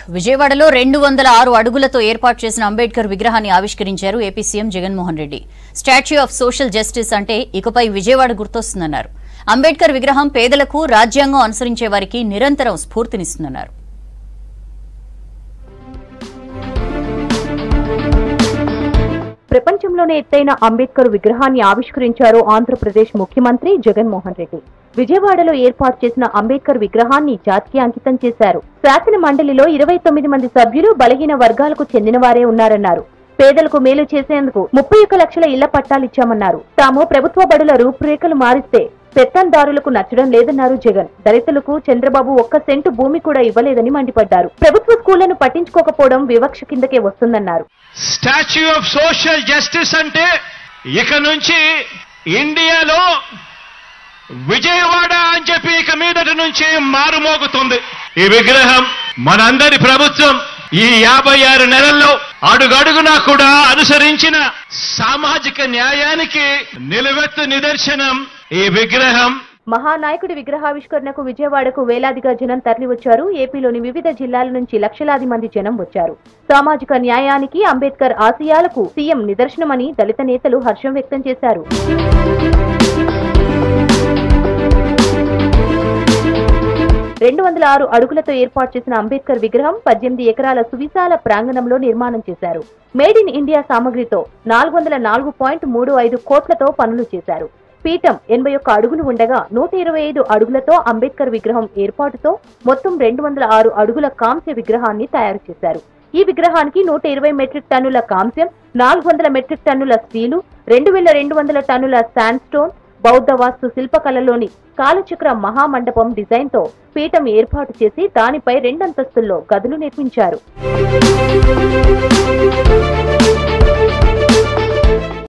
విజయవాడలో రెండు వందల ఆరు అడుగులతో ఏర్పాటు చేసిన అంబేద్కర్ విగ్రహాన్ని ఆవిష్కరించారు AP CM Jaganmohan Reddy statue of social justice అంటే ఇకపై విజయవాడ గుర్తొస్తుందన్నారు అంబేద్కర్ విగ్రహం పేదలకు రాజ్యాంగం అనుసరించే వారికి నిరంతరం స్ఫూర్తినిస్తుందన్నారు ప్రపంచంలోనే ఎత్తైన అంబేద్కర్ విగ్రహాన్ని ఆవిష్కరించారు ఆంధ్రప్రదేశ్ ముఖ్యమంత్రి జగన్మోహన్ రెడ్డి విజయవాడలో ఏర్పాటు చేసిన అంబేద్కర్ విగ్రహాన్ని జాతికి అంకితం చేశారు శాసన మండలిలో ఇరవై తొమ్మిది మంది సభ్యులు బలహీన వర్గాలకు చెందిన వారే ఉన్నారన్నారు పేదలకు మేలు చేసేందుకు ముప్పై ఒక్క లక్షల ఇళ్ల పట్టాలిచ్చామన్నారు తాము ప్రభుత్వ బడుల రూపురేఖలు మారిస్తే పెత్తందారులకు నచ్చడం లేదన్నారు జగన్ దళితులకు చంద్రబాబు ఒక్క సెంటు భూమి కూడా ఇవ్వలేదని మండిపడ్డారు ప్రభుత్వ స్కూళ్లను పట్టించుకోకపోవడం వివక్ష కిందకే వస్తుందన్నారు స్టాచ్యూ ఆఫ్ సోషల్ జస్టిస్ అంటే ఇక నుంచి ఇండియాలో విజయవాడ అని చెప్పి ఇక మీదటి నుంచి మారుమోగుతుంది ఈ విగ్రహం మనందరి ప్రభుత్వం ఈ యాభై ఆరు నెలల్లో అడుగడుగునా కూడా అనుసరించిన సామాజిక న్యాయానికి నిలువెత్తు నిదర్శనం ఈ విగ్రహం మహానాయకుడి విగ్రహావిష్కరణకు విజయవాడకు వేలాదిగా జనం తరలివచ్చారు ఏపీలోని వివిధ జిల్లాల నుంచి లక్షలాది మంది జనం వచ్చారు సామాజిక న్యాయానికి అంబేద్కర్ ఆశయాలకు సీఎం నిదర్శనమని దళిత నేతలు హర్షం వ్యక్తం చేశారు రెండు వందల ఆరు అడుగులతో ఏర్పాటు చేసిన అంబేద్కర్ విగ్రహం పద్దెనిమిది ఎకరాల సువిశాల ప్రాంగణంలో నిర్మాణం చేశారు మేడ్ ఇన్ ఇండియా సామగ్రితో నాలుగు వందల నాలుగు పాయింట్ మూడు ఐదు కోట్లతో పనులు చేశారు పీఠం ఎనభై ఒక్క అడుగులు ఉండగా నూట ఇరవై ఐదు అడుగులతో అంబేద్కర్ విగ్రహం ఏర్పాటుతో మొత్తం రెండు వందల ఆరు అడుగుల కాంస్య విగ్రహాన్ని తయారు చేశారు ఈ విగ్రహానికి నూట ఇరవై మెట్రిక్ టన్నుల కాంస్యం నాలుగు వందల మెట్రిక్ టన్నుల స్టీలు రెండు వేల రెండు వందల టన్నుల శాండ్ స్టోన్ బౌద్ధ వాస్తు శిల్పకళలోని కాలచక్ర మహామండపం డిజైన్ తో పీఠం ఏర్పాటు చేసి దానిపై రెండంతస్తుల్లో గదులు నిర్మించారు